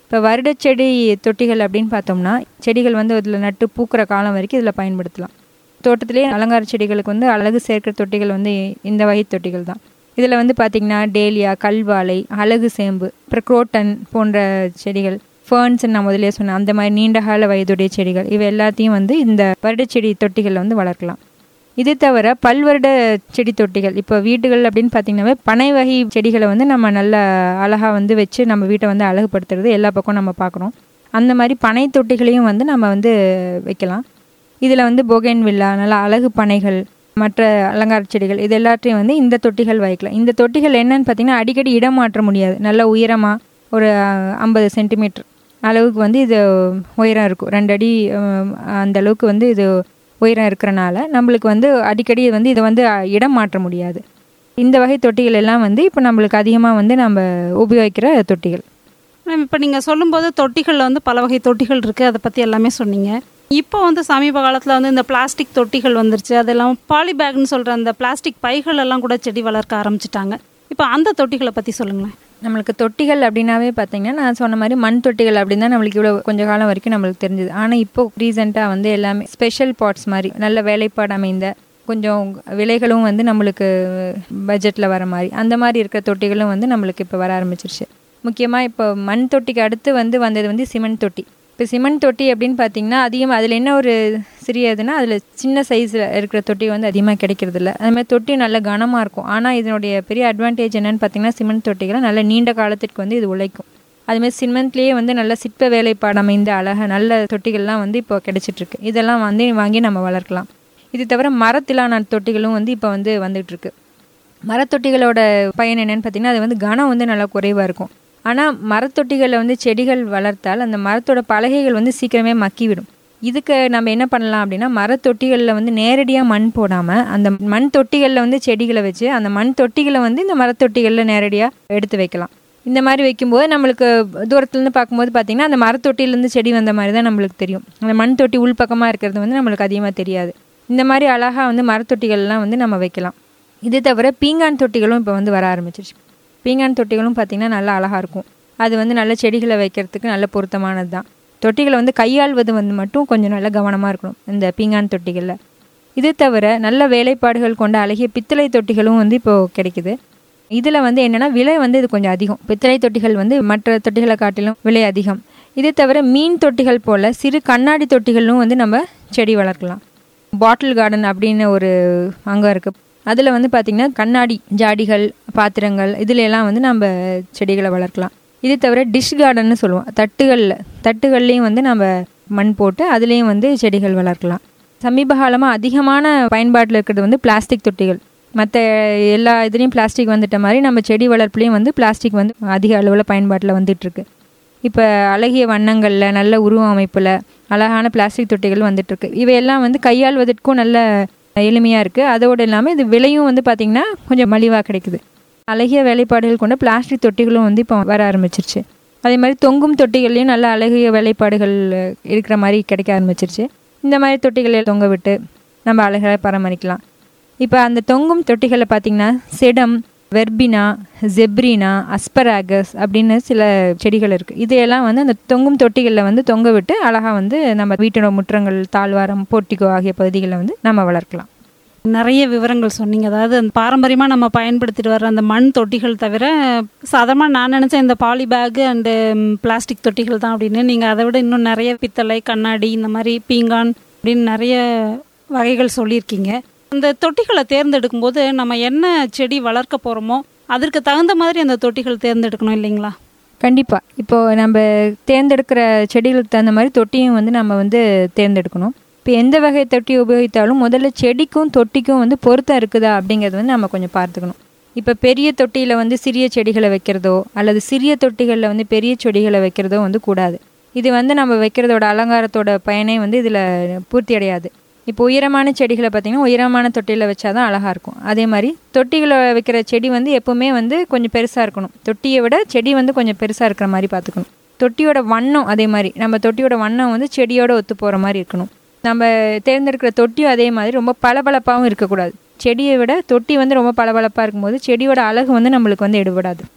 இப்போ வருடச்செடி தொட்டிகள் அப்படின்னு பார்த்தோம்னா செடிகள் வந்து அதில் நட்டு பூக்கிற காலம் வரைக்கும் இதில் பயன்படுத்தலாம் தோட்டத்திலேயே அலங்கார செடிகளுக்கு வந்து அழகு சேர்க்கிற தொட்டிகள் வந்து இந்த வகை தொட்டிகள் தான் இதில் வந்து பார்த்திங்கன்னா டேலியா கல்வாழை அழகு சேம்பு அப்புறம் குரோட்டன் போன்ற செடிகள் ஃபேர்ன்ஸ் நான் முதலே சொன்னேன் அந்த மாதிரி நீண்ட கால வயதுடைய செடிகள் இவை எல்லாத்தையும் வந்து இந்த வருடச்செடி தொட்டிகளில் வந்து வளர்க்கலாம் இது தவிர பல்வருட செடி தொட்டிகள் இப்போ வீடுகள் அப்படின்னு பார்த்தீங்கன்னாவே பனை வகை செடிகளை வந்து நம்ம நல்ல அழகாக வந்து வச்சு நம்ம வீட்டை வந்து அழகுபடுத்துறது எல்லா பக்கம் நம்ம பார்க்குறோம் அந்த மாதிரி பனை தொட்டிகளையும் வந்து நம்ம வந்து வைக்கலாம் இதில் வந்து பொகேன் வில்லா நல்ல அழகு பனைகள் மற்ற அலங்கார செடிகள் இது எல்லாத்தையும் வந்து இந்த தொட்டிகள் வைக்கலாம் இந்த தொட்டிகள் என்னன்னு பார்த்தீங்கன்னா அடிக்கடி இடம் மாற்ற முடியாது நல்ல உயரமாக ஒரு ஐம்பது சென்டிமீட்டர் அளவுக்கு வந்து இது உயரம் இருக்கும் ரெண்டு அடி அஹ், அந்த அளவுக்கு வந்து இது உயரம் இருக்கிறனால நம்மளுக்கு வந்து அடிக்கடி வந்து இதை வந்து இடம் மாற்ற முடியாது இந்த வகை தொட்டிகள் எல்லாம் வந்து இப்போ நம்மளுக்கு அதிகமாக வந்து நம்ம உபயோகிக்கிற தொட்டிகள் மேம் இப்போ நீங்கள் சொல்லும்போது தொட்டிகளில் வந்து பல வகை தொட்டிகள் இருக்குது அதை பற்றி எல்லாமே சொன்னீங்க இப்போ வந்து சமீப காலத்தில் வந்து இந்த பிளாஸ்டிக் தொட்டிகள் வந்துருச்சு அதெல்லாம் பாலி பேக்னு சொல்கிற அந்த பிளாஸ்டிக் பைகள் எல்லாம் கூட செடி வளர்க்க ஆரம்பிச்சிட்டாங்க இப்போ அந்த தொட்டிகளை பற்றி சொல்லுங்களேன் நம்மளுக்கு தொட்டிகள் அப்படின்னாவே பார்த்தீங்கன்னா நான் சொன்ன மாதிரி மண் தொட்டிகள் அப்படின்னு தான் நம்மளுக்கு இவ்வளோ கொஞ்ச காலம் வரைக்கும் நம்மளுக்கு தெரிஞ்சது ஆனால் இப்போ ரீசெண்டாக வந்து எல்லாமே ஸ்பெஷல் பாட்ஸ் மாதிரி நல்ல வேலைப்பாடு அமைந்த கொஞ்சம் விலைகளும் வந்து நம்மளுக்கு பட்ஜெட்டில் வர மாதிரி அந்த மாதிரி இருக்கிற தொட்டிகளும் வந்து நம்மளுக்கு இப்போ வர ஆரம்பிச்சிருச்சு முக்கியமாக இப்போ மண் தொட்டிக்கு அடுத்து வந்து வந்தது வந்து சிமெண்ட் தொட்டி இப்போ சிமெண்ட் தொட்டி அப்படின்னு பார்த்தீங்கன்னா அதிகமாக அதில் என்ன ஒரு சிறிய இதுனா அதில் சின்ன சைஸில் இருக்கிற தொட்டி வந்து அதிகமாக கிடைக்கிறது இல்லை அது மாதிரி தொட்டி நல்ல கனமாக இருக்கும் ஆனால் இதனுடைய பெரிய அட்வான்டேஜ் என்னன்னு பார்த்தீங்கன்னா சிமெண்ட் தொட்டிகளை நல்ல நீண்ட காலத்திற்கு வந்து இது உழைக்கும் அதுமாதிரி சிமெண்ட்லேயே வந்து நல்ல சிற்ப வேலைப்பாடு அமைந்த அழகாக நல்ல தொட்டிகள்லாம் வந்து இப்போ கிடைச்சிட்ருக்கு இதெல்லாம் வந்து வாங்கி நம்ம வளர்க்கலாம் இது தவிர மரத்திலான தொட்டிகளும் வந்து இப்போ வந்து வந்துகிட்ருக்கு மரத்தொட்டிகளோட பயன் என்னன்னு பார்த்தீங்கன்னா அது வந்து கனம் வந்து நல்லா குறைவாக இருக்கும் ஆனால் மரத்தொட்டிகளில் வந்து செடிகள் வளர்த்தால் அந்த மரத்தோட பலகைகள் வந்து சீக்கிரமே மக்கிவிடும் இதுக்கு நம்ம என்ன பண்ணலாம் அப்படின்னா மரத்தொட்டிகளில் வந்து நேரடியாக மண் போடாமல் அந்த மண் தொட்டிகளில் வந்து செடிகளை வச்சு அந்த மண் தொட்டிகளை வந்து இந்த மரத்தொட்டிகளில் நேரடியாக எடுத்து வைக்கலாம் இந்த மாதிரி வைக்கும்போது நம்மளுக்கு தூரத்துலேருந்து பார்க்கும்போது பார்த்தீங்கன்னா அந்த மரத்தொட்டிலேருந்து செடி வந்த மாதிரி தான் நம்மளுக்கு தெரியும் அந்த மண் தொட்டி உள்பக்கமாக இருக்கிறது வந்து நம்மளுக்கு அதிகமாக தெரியாது இந்த மாதிரி அழகாக வந்து மரத்தொட்டிகள்லாம் வந்து நம்ம வைக்கலாம் இது தவிர பீங்கான் தொட்டிகளும் இப்போ வந்து வர ஆரம்பிச்சிருச்சு பீங்கான் தொட்டிகளும் பார்த்திங்கன்னா நல்லா அழகாக இருக்கும் அது வந்து நல்ல செடிகளை வைக்கிறதுக்கு நல்ல பொருத்தமானது தான் தொட்டிகளை வந்து கையாள்வது வந்து மட்டும் கொஞ்சம் நல்ல கவனமாக இருக்கணும் இந்த பீங்கான் தொட்டிகளில் இது தவிர நல்ல வேலைப்பாடுகள் கொண்ட அழகிய பித்தளை தொட்டிகளும் வந்து இப்போது கிடைக்குது இதில் வந்து என்னென்னா விலை வந்து இது கொஞ்சம் அதிகம் பித்தளை தொட்டிகள் வந்து மற்ற தொட்டிகளை காட்டிலும் விலை அதிகம் இது தவிர மீன் தொட்டிகள் போல் சிறு கண்ணாடி தொட்டிகளும் வந்து நம்ம செடி வளர்க்கலாம் பாட்டில் கார்டன் அப்படின்னு ஒரு அங்கே இருக்குது அதில் வந்து பார்த்திங்கன்னா கண்ணாடி ஜாடிகள் பாத்திரங்கள் இதுல எல்லாம் வந்து நம்ம செடிகளை வளர்க்கலாம் இது தவிர டிஷ் கார்டன்னு சொல்லுவோம் தட்டுகளில் தட்டுகள்லேயும் வந்து நம்ம மண் போட்டு அதுலேயும் வந்து செடிகள் வளர்க்கலாம் சமீப காலமாக அதிகமான பயன்பாட்டில் இருக்கிறது வந்து பிளாஸ்டிக் தொட்டிகள் மற்ற எல்லா இதுலேயும் பிளாஸ்டிக் வந்துட்ட மாதிரி நம்ம செடி வளர்ப்புலேயும் வந்து பிளாஸ்டிக் வந்து அதிக அளவில் பயன்பாட்டில் வந்துட்டுருக்கு இப்போ அழகிய வண்ணங்களில் நல்ல உருவ அமைப்பில் அழகான பிளாஸ்டிக் தொட்டிகள் வந்துட்டுருக்கு இவையெல்லாம் வந்து கையாள்வதற்கும் நல்ல எளிமையாக இருக்குது அதோடு இல்லாமல் இது விலையும் வந்து பார்த்திங்கன்னா கொஞ்சம் மலிவாக கிடைக்குது அழகிய வேலைப்பாடுகள் கொண்ட பிளாஸ்டிக் தொட்டிகளும் வந்து இப்போ வர ஆரம்பிச்சிருச்சு அதே மாதிரி தொங்கும் தொட்டிகள்லையும் நல்ல அழகிய வேலைப்பாடுகள் இருக்கிற மாதிரி கிடைக்க ஆரம்பிச்சிருச்சு இந்த மாதிரி தொட்டிகளை தொங்க விட்டு நம்ம அழகாக பராமரிக்கலாம் இப்போ அந்த தொங்கும் தொட்டிகளை பார்த்திங்கன்னா செடம் வெர்பினா ஜெப்ரினா அஸ்பராகஸ் அப்படின்னு சில செடிகள் இருக்குது இதையெல்லாம் வந்து அந்த தொங்கும் தொட்டிகளில் வந்து தொங்க விட்டு அழகாக வந்து நம்ம வீட்டோட முற்றங்கள் தாழ்வாரம் போர்ட்டிகோ ஆகிய பகுதிகளில் வந்து நம்ம வளர்க்கலாம் நிறைய விவரங்கள் சொன்னீங்க அதாவது அந்த பாரம்பரியமாக நம்ம பயன்படுத்திட்டு வர அந்த மண் தொட்டிகள் தவிர சாதாரணமாக நான் நினச்சேன் இந்த பாலி பேக்கு அண்டு பிளாஸ்டிக் தொட்டிகள் தான் அப்படின்னு நீங்கள் அதை விட இன்னும் நிறைய பித்தளை கண்ணாடி இந்த மாதிரி பீங்கான் அப்படின்னு நிறைய வகைகள் சொல்லியிருக்கீங்க அந்த தொட்டிகளை தேர்ந்தெடுக்கும் போது நம்ம என்ன செடி வளர்க்க போகிறோமோ அதற்கு தகுந்த மாதிரி அந்த தொட்டிகள் தேர்ந்தெடுக்கணும் இல்லைங்களா கண்டிப்பாக இப்போது நம்ம தேர்ந்தெடுக்கிற செடிகளுக்கு தகுந்த மாதிரி தொட்டியும் வந்து நம்ம வந்து தேர்ந்தெடுக்கணும் இப்போ எந்த வகை தொட்டி உபயோகித்தாலும் முதல்ல செடிக்கும் தொட்டிக்கும் வந்து பொருத்தம் இருக்குதா அப்படிங்கிறது வந்து நம்ம கொஞ்சம் பார்த்துக்கணும் இப்போ பெரிய தொட்டியில் வந்து சிறிய செடிகளை வைக்கிறதோ அல்லது சிறிய தொட்டிகளில் வந்து பெரிய செடிகளை வைக்கிறதோ வந்து கூடாது இது வந்து நம்ம வைக்கிறதோட அலங்காரத்தோட பயனே வந்து இதில் பூர்த்தி அடையாது இப்போ உயரமான செடிகளை பார்த்திங்கன்னா உயரமான தொட்டியில் வச்சா தான் அழகாக இருக்கும் அதே மாதிரி தொட்டிகளை வைக்கிற செடி வந்து எப்போவுமே வந்து கொஞ்சம் பெருசாக இருக்கணும் தொட்டியை விட செடி வந்து கொஞ்சம் பெருசாக இருக்கிற மாதிரி பார்த்துக்கணும் தொட்டியோட வண்ணம் அதே மாதிரி நம்ம தொட்டியோட வண்ணம் வந்து செடியோட ஒத்து போகிற மாதிரி இருக்கணும் நம்ம தேர்ந்தெடுக்கிற தொட்டியும் அதே மாதிரி ரொம்ப பளபளப்பாகவும் இருக்கக்கூடாது செடியை விட தொட்டி வந்து ரொம்ப பளபளப்பாக இருக்கும்போது செடியோட அழகு வந்து நம்மளுக்கு வந்து எடுபடாது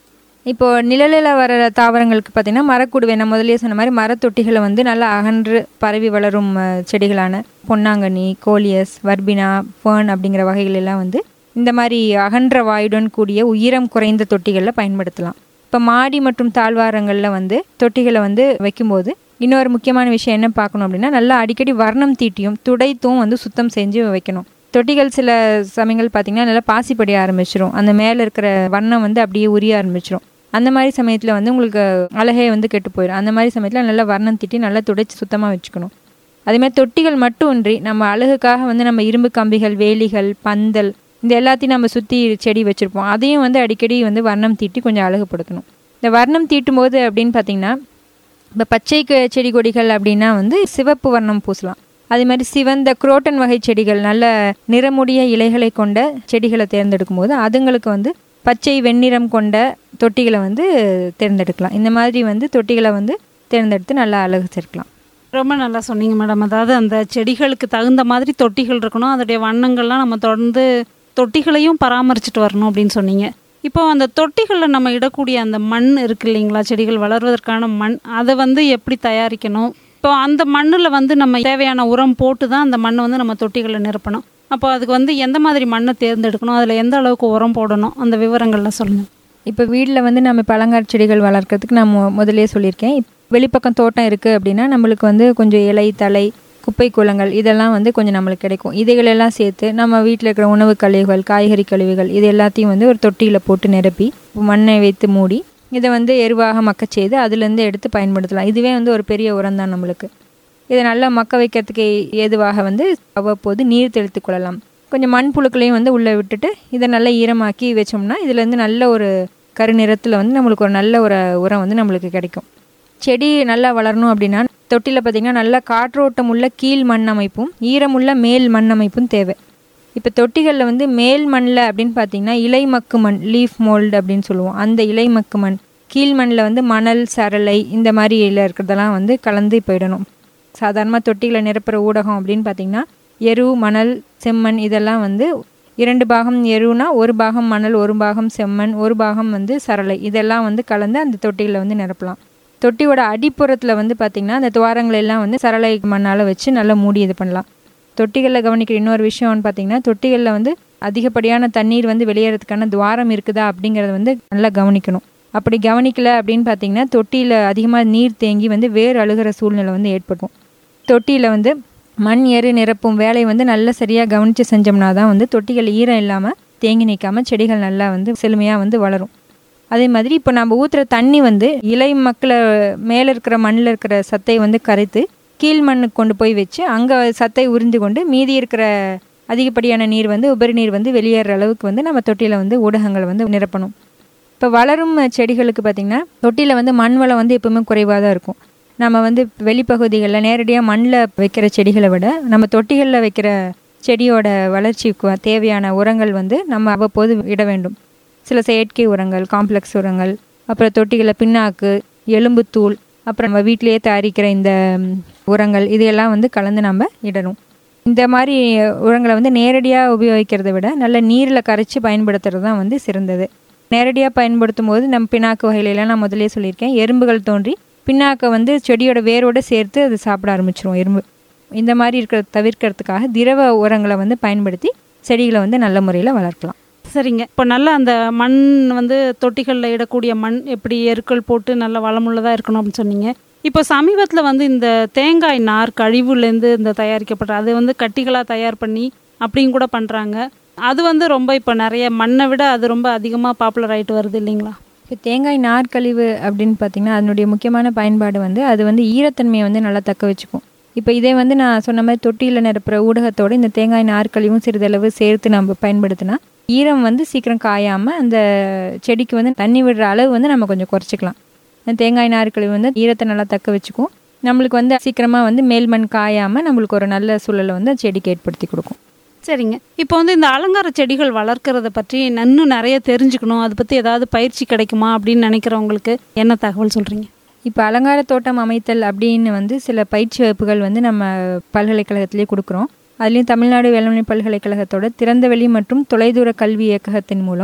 இப்போ நிழலில் வர தாவரங்களுக்கு பார்த்தீங்கன்னா மரக்குடுவை நான் முதல்லயே சொன்ன மாதிரி மரத்தொட்டிகளை வந்து நல்லா அகன்று பரவி வளரும் அஹ், செடிகளான பொன்னாங்கண்ணி கோலியஸ் வர்பினா ஃபேர்ன் அப்படிங்கிற வகைகள் எல்லாம் வந்து இந்த மாதிரி அகன்ற வாயுடன் கூடிய உயரம் குறைந்த தொட்டிகளில் பயன்படுத்தலாம் இப்போ மாடி மற்றும் தாழ்வாரங்களில் வந்து தொட்டிகளை வந்து வைக்கும்போது இன்னொரு முக்கியமான விஷயம் என்ன பார்க்கணும் அப்படின்னா நல்லா அடிக்கடி வர்ணம் தீட்டியும் துடைத்தும் வந்து சுத்தம் செஞ்சு வைக்கணும் தொட்டிகள் சில சமயங்கள் பார்த்தீங்கன்னா நல்லா பாசி படிய ஆரம்பிச்சிரும் அந்த மேலே இருக்கிற வண்ணம் வந்து அப்படியே உரிய ஆரம்பிச்சிரும் அந்த மாதிரி சமயத்தில் வந்து உங்களுக்கு அழகே வந்து கெட்டு போயிடும் அந்த மாதிரி சமயத்தில் நல்லா வர்ணம் தீட்டி நல்லா துடைச்சி சுத்தமாக வச்சுக்கணும் அதேமாதிரி தொட்டிகள் மட்டுமின்றி நம்ம அழகுக்காக வந்து நம்ம இரும்பு கம்பிகள் வேலிகள் பந்தல் இந்த எல்லாத்தையும் நம்ம சுற்றி செடி வச்சுருப்போம் அதையும் வந்து அடிக்கடி வந்து வர்ணம் தீட்டி கொஞ்சம் அழகுபடுத்தணும் இந்த வர்ணம் தீட்டும் போது அப்படின்னு பார்த்தீங்கன்னா இப்போ பச்சை க- செடி கொடிகள் அப்படின்னா வந்து சிவப்பு வர்ணம் பூசலாம் அதே மாதிரி சிவந்த குரோட்டன் வகை செடிகள் நல்ல நிறமுடைய இலைகளை கொண்ட செடிகளை தேர்ந்தெடுக்கும் போது அதுங்களுக்கு வந்து பச்சை வெண்ணிறம் கொண்ட தொட்டிகளை வந்து தேர்ந்தெடுக்கலாம் இந்த மாதிரி வந்து தொட்டிகளை வந்து தேர்ந்தெடுத்து நல்லா அழகு சேர்க்கலாம் ரொம்ப நல்லா சொன்னீங்க மேடம் அதாவது அந்த செடிகளுக்கு தகுந்த மாதிரி தொட்டிகள் இருக்கணும் அதோடைய வண்ணங்கள்லாம் நம்ம தொடர்ந்து தொட்டிகளையும் பராமரிச்சுட்டு வரணும் அப்படின்னு சொன்னீங்க இப்போ அந்த தொட்டிகளில் நம்ம இடக்கூடிய அந்த மண் இருக்கு இல்லைங்களா செடிகள் வளர்வதற்கான மண் அதை வந்து எப்படி தயாரிக்கணும் இப்போ அந்த மண்ணில் வந்து நம்ம தேவையான உரம் போட்டு தான் அந்த மண்ணை வந்து நம்ம தொட்டிகளில் நிரப்பணும் அப்போ அதுக்கு வந்து எந்த மாதிரி மண்ணை தேர்ந்தெடுக்கணும் அதில் எந்த அளவுக்கு உரம் போடணும் அந்த விவரங்கள்லாம் சொல்லுங்கள் இப்போ வீட்டில் வந்து நம்ம பழங்கார செடிகள் வளர்க்கறதுக்கு நான் மு- முதல்லயே சொல்லியிருக்கேன் இப்- வெளிப்பக்கம் தோட்டம் இருக்குது அப்படின்னா நம்மளுக்கு வந்து கொஞ்சம் இலை தலை குப்பை கூலங்கள் இதெல்லாம் வந்து கொஞ்சம் நம்மளுக்கு கிடைக்கும் இதைகளெல்லாம் சேர்த்து நம்ம வீட்டில் இருக்கிற உணவு கழிவுகள் காய்கறி கழிவுகள் இது எல்லாத்தையும் வந்து ஒரு தொட்டியில் போட்டு நிரப்பி மண்ணை வைத்து மூடி இதை வந்து எருவாக மக்கச் செய்து அதுலேருந்து எடுத்து பயன்படுத்தலாம் இதுவே வந்து ஒரு பெரிய உரம் தான் நம்மளுக்கு இதை நல்லா மக்க வைக்கிறதுக்கு ஏதுவாக வந்து அவ்வப்போது நீர் தெளித்து கொள்ளலாம் கொஞ்சம் மண் புழுக்களையும் வந்து உள்ளே விட்டுட்டு இதை நல்லா ஈரமாக்கி வச்சோம்னா இதுலேருந்து நல்ல ஒரு கருநிறத்தில் வந்து நம்மளுக்கு ஒரு நல்ல ஒரு உரம் வந்து நம்மளுக்கு கிடைக்கும் செடி நல்லா வளரணும் அப்படின்னா தொட்டியில் பார்த்திங்கன்னா நல்லா காற்றோட்டம் உள்ள கீழ் மண் அமைப்பும் ஈரமுள்ள மேல் மண் அமைப்பும் தேவை இப்போ தொட்டிகளில் வந்து மேல் மண்ணில் அப்படின்னு பார்த்தீங்கன்னா இலை மக்கு மண் லீஃப் மோல்டு அப்படின்னு சொல்லுவோம் அந்த இலை மக்கு மண் கீழ் மண்ணில் வந்து மணல் சரளை இந்த மாதிரி இதில் இருக்கிறதெல்லாம் வந்து கலந்து போயிடணும் சாதாரணமாக தொட்டிகளை நிரப்புற ஊடகம் அப்படின்னு பார்த்தீங்கன்னா எரு மணல் செம்மண் இதெல்லாம் வந்து இரண்டு பாகம் எருனா ஒரு பாகம் மணல் ஒரு பாகம் செம்மண் ஒரு பாகம் வந்து சரளை இதெல்லாம் வந்து கலந்து அந்த தொட்டிகளை வந்து நிரப்பலாம் தொட்டியோட அடிப்புறத்தில் வந்து பார்த்திங்கன்னா அந்த துவாரங்களை எல்லாம் வந்து சரளை மண்ணால் வச்சு நல்லா மூடி இது பண்ணலாம் தொட்டிகளில் கவனிக்கிற இன்னொரு விஷயம்னு பார்த்தீங்கன்னா தொட்டிகளில் வந்து அதிகப்படியான தண்ணீர் வந்து வெளியேறதுக்கான துவாரம் இருக்குதா அப்படிங்கிறத வந்து நல்லா கவனிக்கணும் அப்படி கவனிக்கல அப்படின்னு பார்த்தீங்கன்னா தொட்டியில் அதிகமாக நீர் தேங்கி வந்து வேர் அழுகிற சூழ்நிலை வந்து ஏற்படும் தொட்டியில் வந்து மண் எரு நிரப்பும் வேலையை வந்து நல்லா சரியாக கவனித்து செஞ்சோம்னா தான் வந்து தொட்டிகள் ஈரம் இல்லாமல் தேங்கி நிற்காம செடிகள் நல்லா வந்து செழுமையாக வந்து வளரும் அதே மாதிரி இப்போ நம்ம ஊற்றுற தண்ணி வந்து இலை மக்களை மேலே இருக்கிற மண்ணில் இருக்கிற சத்தை வந்து கரைத்து கீழ் மண்ணுக்கு கொண்டு போய் வச்சு அங்கே சத்தை உறிந்து கொண்டு மீதி இருக்கிற அதிகப்படியான நீர் வந்து உபரி நீர் வந்து வெளியேற அளவுக்கு வந்து நம்ம தொட்டியில் வந்து ஊடகங்களை வந்து நிரப்பணும் இப்போ வளரும் செடிகளுக்கு பார்த்திங்கன்னா தொட்டியில் வந்து மண் வளம் வந்து எப்பவுமே குறைவாக தான் இருக்கும் நம்ம வந்து வெளிப்பகுதிகளில் நேரடியாக மண்ணில் வைக்கிற செடிகளை விட நம்ம தொட்டிகளில் வைக்கிற செடியோட வளர்ச்சிக்கு தேவையான உரங்கள் வந்து நம்ம அவ்வப்போது இட வேண்டும் சில செயற்கை உரங்கள் காம்ப்ளெக்ஸ் உரங்கள் அப்புறம் தொட்டிகளில் பின்னாக்கு எலும்புத்தூள் அப்புறம் நம்ம வீட்டிலேயே தயாரிக்கிற இந்த ம், உரங்கள் இதையெல்லாம் வந்து கலந்து நம்ம இடணும் இந்த மாதிரி உரங்களை வந்து நேரடியாக உபயோகிக்கிறதை விட நல்ல நீரில் கரைச்சி பயன்படுத்துறது தான் வந்து சிறந்தது நேரடியாக பயன்படுத்தும் போது நம்ம பின்னாக்கு வகையிலலாம் நான் முதல்லயே சொல்லியிருக்கேன் எறும்புகள் தோன்றி பின்னாக்கை வந்து செடியோட வேரோட சேர்த்து அது சாப்பிட ஆரம்பிச்சிரும் எறும்பு இந்த மாதிரி இருக்கிறத தவிர்க்கிறதுக்காக திரவ உரங்களை வந்து பயன்படுத்தி செடிகளை வந்து நல்ல முறையில் வளர்க்கலாம் சரிங்க இப்போ நல்லா அந்த மண் வந்து தொட்டிகளில் இடக்கூடிய மண் எப்படி எருக்கள் போட்டு நல்ல வளமுள்ளதாக இருக்கணும் அப்படின்னு சொன்னீங்க இப்போ சமீபத்தில் வந்து இந்த தேங்காய் நார் கழிவுலேருந்து இந்த தயாரிக்கப்பட்ட அது வந்து கட்டிகளாக தயார் பண்ணி அப்படியும் கூட பண்ணுறாங்க அது வந்து ரொம்ப இப்போ நிறைய மண்ணை விட அது ரொம்ப அதிகமாக பாப்புலர் ஆயிட்டு வருது இல்லைங்களா இப்போ தேங்காய் நார்க்கழிவு அப்படின்னு பார்த்தீங்கன்னா அதனுடைய முக்கியமான பயன்பாடு வந்து அது வந்து ஈரத்தன்மையை வந்து நல்லா தக்க வச்சுக்கும் இப்போ இதே வந்து நான் சொன்ன மாதிரி தொட்டியில் நிரப்புற ஊடகத்தோட இந்த தேங்காய் நார்க்கழிவும் சிறிதளவு சேர்த்து நம்ம பயன்படுத்தினா ஈரம் வந்து சீக்கிரம் காயாமல் அந்த செடிக்கு வந்து தண்ணி விடுற அளவு வந்து நம்ம கொஞ்சம் குறைச்சிக்கலாம் இந்த தேங்காய் நார்க்கழிவு வந்து ஈரத்தை நல்லா தக்க வச்சுக்கும் நம்மளுக்கு வந்து சீக்கிரமாக வந்து மேல் மண் காயாமல் நம்மளுக்கு ஒரு நல்ல சூழலை வந்து அந்த செடிக்கு ஏற்படுத்தி கொடுக்கும் சரிங்க இப்போ வந்து இந்த அலங்கார செடிகள் வளர்க்கறத பற்றி இன்னும் நிறைய தெரிஞ்சுக்கணும் அதை பற்றி ஏதாவது பயிற்சி கிடைக்குமா அப்படின்னு நினைக்கிறவங்களுக்கு என்ன தகவல் சொல்கிறீங்க இப்போ அலங்கார தோட்டம் அமைத்தல் அப்படின்னு வந்து சில பயிற்சி வகுப்புகள் வந்து நம்ம பல்கலைக்கழகத்திலே கொடுக்குறோம் அதுலேயும் தமிழ்நாடு வேளாண்மை பல்கலைக்கழகத்தோட திறந்தவெளி மற்றும் தொலைதூர கல்வி இயக்ககத்தின் மூலம்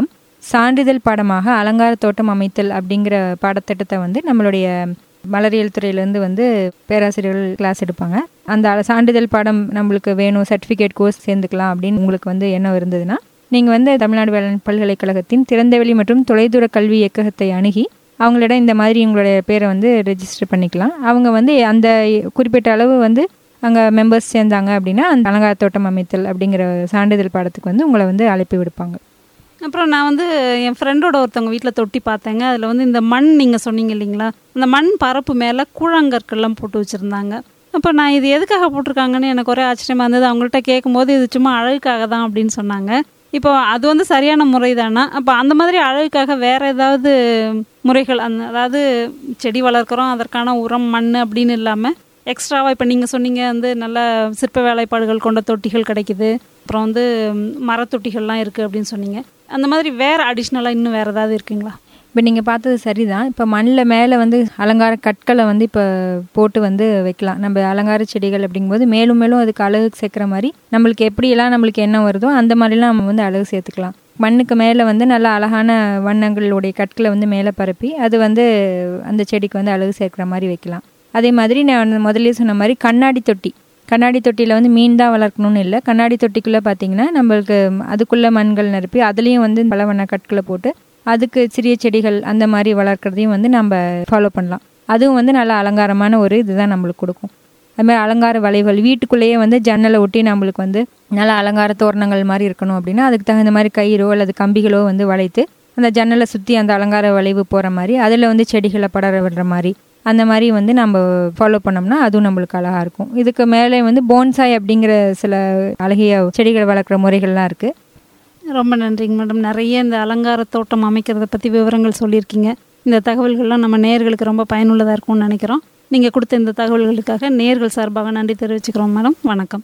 சான்றிதழ் பாடமாக அலங்கார தோட்டம் அமைத்தல் அப்படிங்கிற பாடத்திட்டத்தை வந்து நம்மளுடைய மலரியல் துறையிலேருந்து வந்து பேராசிரியர்கள் கிளாஸ் எடுப்பாங்க அந்த அல- சான்றிதழ் பாடம் நம்மளுக்கு வேணும் சர்டிஃபிகேட் கோர்ஸ் சேர்ந்துக்கலாம் அப்படின்னு உங்களுக்கு வந்து எண்ணம் இருந்ததுன்னா நீங்கள் வந்து தமிழ்நாடு வேளாண் பல்கலைக்கழகத்தின் திறந்தவெளி மற்றும் தொலைதூர கல்வி இயக்ககத்தை அணுகி அவங்களிடம் இந்த மாதிரி உங்களுடைய பேரை வந்து ரெஜிஸ்டர் பண்ணிக்கலாம் அவங்க வந்து அந்த குறிப்பிட்ட அளவு வந்து அங்கே மெம்பர்ஸ் சேர்ந்தாங்க அப்படின்னா அந்த அலங்கார தோட்டம் அமைத்தல் அப்படிங்கிற சான்றிதழ் பாடத்துக்கு வந்து உங்களை வந்து அழைப்பு விடுப்பாங்க அப்புறம் நான் வந்து என் ஃப்ரெண்டோட ஒருத்தவங்க வீட்டில் தொட்டி பார்த்தேங்க அதில் வந்து இந்த மண் நீங்கள் சொன்னீங்க இல்லைங்களா அந்த மண் பரப்பு மேலே கூழாங்கற்கள்லாம் போட்டு வச்சுருந்தாங்க அப்போ நான் இது எதுக்காக போட்டிருக்காங்கன்னு எனக்கு ஒரே ஆச்சரியமாக இருந்தது அவங்கள்ட்ட கேட்கும்போது இது சும்மா அழகுக்காக தான் அப்படின்னு சொன்னாங்க இப்போ அது வந்து சரியான முறை தானா அப்போ அந்த மாதிரி அழகுக்காக வேறு ஏதாவது முறைகள் அந்த அதாவது செடி வளர்க்குறோம் அதற்கான உரம் மண் அப்படின்னு இல்லாமல் எக்ஸ்ட்ராவாக இப்போ நீங்கள் சொன்னீங்க வந்து நல்ல சிற்ப வேலைப்பாடுகள் கொண்ட தொட்டிகள் கிடைக்குது அப்புறம் வந்து ம், மரத்தொட்டிகள்லாம் இருக்குது அப்படின்னு சொன்னீங்க அந்த மாதிரி வேறு அடிஷ்னலாக இன்னும் வேறு ஏதாவது இருக்குங்களா இப்போ நீங்கள் பார்த்தது சரிதான் இப்போ மண்ணில் மேலே வந்து அலங்கார கற்களை வந்து இப்போ போட்டு வந்து வைக்கலாம் நம்ம அலங்கார செடிகள் அப்படிங்கும்போது மேலும் மேலும் அதுக்கு அழகு சேர்க்குற மாதிரி நம்மளுக்கு எப்படியெல்லாம் நம்மளுக்கு எண்ணம் வருதோ அந்த மாதிரிலாம் நம்ம வந்து அழகு சேர்த்துக்கலாம் மண்ணுக்கு மேலே வந்து நல்ல அழகான வண்ணங்களுடைய கற்களை வந்து மேலே பரப்பி அது வந்து அந்த செடிக்கு வந்து அழகு சேர்க்குற மாதிரி வைக்கலாம் அதே மாதிரி நான் முதல்லயே சொன்ன மாதிரி கண்ணாடி தொட்டி கண்ணாடி தொட்டியில் வந்து மீன் தான் வளர்க்கணும்னு இல்லை கண்ணாடி தொட்டிக்குள்ளே பார்த்தீங்கன்னா நம்மளுக்கு அதுக்குள்ளே மண்கள் நிரப்பி அதுலேயும் வந்து பல வண்ண கற்களை போட்டு அதுக்கு சிறிய செடிகள் அந்த மாதிரி வளர்க்குறதையும் வந்து நம்ம ஃபாலோ பண்ணலாம் அதுவும் வந்து நல்ல அலங்காரமான ஒரு இதுதான் நம்மளுக்கு கொடுக்கும் அது மாதிரி அலங்கார வளைவுகள் வீட்டுக்குள்ளேயே வந்து ஜன்னலை ஒட்டி நம்மளுக்கு வந்து நல்ல அலங்கார தோரணங்கள் மாதிரி இருக்கணும் அப்படின்னா அதுக்கு தகுந்த மாதிரி கயிறோ அல்லது கம்பிகளோ வந்து வளைத்து அந்த ஜன்னலை சுற்றி அந்த அலங்கார வளைவு போகிற மாதிரி அதில் வந்து செடிகளை படர விடுற மாதிரி அந்த மாதிரி வந்து நம்ம ஃபாலோ பண்ணோம்னா அதுவும் நம்மளுக்கு அழகாக இருக்கும் இதுக்கு மேலே வந்து போன்சாய் அப்படிங்கிற சில அழகிய செடிகளை வளர்க்குற முறைகள்லாம் இருக்குது ரொம்ப நன்றிங்க மேடம் நிறைய இந்த அலங்கார தோட்டம் அமைக்கிறத பற்றி விவரங்கள் சொல்லியிருக்கீங்க இந்த தகவல்கள்லாம் நம்ம நேயர்களுக்கு ரொம்ப பயனுள்ளதாக இருக்கும்னு நினைக்கிறோம் நீங்கள் கொடுத்த இந்த தகவல்களுக்காக நேயர்கள் சார்பாக நன்றி தெரிவிச்சுக்கிறோம் மேடம் வணக்கம்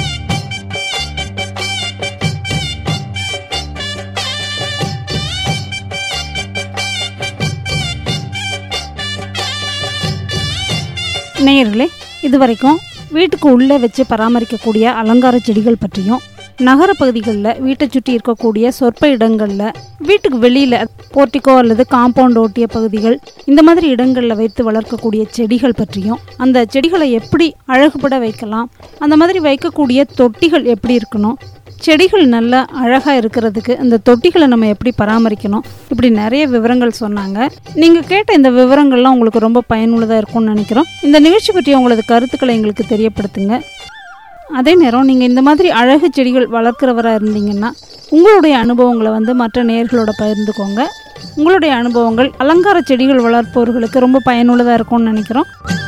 நேயர்களே இதுவரைக்கும் வீட்டுக்கு உள்ளே வச்சு பராமரிக்கக்கூடிய அலங்கார செடிகள் பற்றியும் நகர பகுதிகளில் வீட்டை சுற்றி இருக்கக்கூடிய சொற்ப இடங்களில் வீட்டுக்கு வெளியில் போர்ட்டிக்கோ அல்லது காம்பவுண்ட் ஒட்டிய பகுதிகள் இந்த மாதிரி இடங்களில் வைத்து வளர்க்கக்கூடிய செடிகள் பற்றியும் அந்த செடிகளை எப்படி அழகுபட வைக்கலாம் அந்த மாதிரி வைக்கக்கூடிய தொட்டிகள் எப்படி இருக்கணும் செடிகள் நல்ல அழகாக இருக்கிறதுக்கு இந்த தொட்டிகளை நம்ம எப்படி பராமரிக்கணும் இப்படி நிறைய விவரங்கள் சொன்னாங்க நீங்கள் கேட்ட இந்த விவரங்கள்லாம் உங்களுக்கு ரொம்ப பயனுள்ளதாக இருக்கும்னு நினைக்கிறோம் இந்த நிகழ்ச்சி பற்றி உங்களது கருத்துக்களை எங்களுக்கு தெரியப்படுத்துங்க அதே நேரம் நீங்கள் இந்த மாதிரி அழகு செடிகள் வளர்க்குறவராக இருந்தீங்கன்னா உங்களுடைய அனுபவங்களை வந்து மற்ற நேயர்களோட பகிர்ந்துக்கோங்க உங்களுடைய அனுபவங்கள் அலங்கார செடிகள் வளர்ப்பவர்களுக்கு ரொம்ப பயனுள்ளதாக இருக்கும்னு நினைக்கிறோம்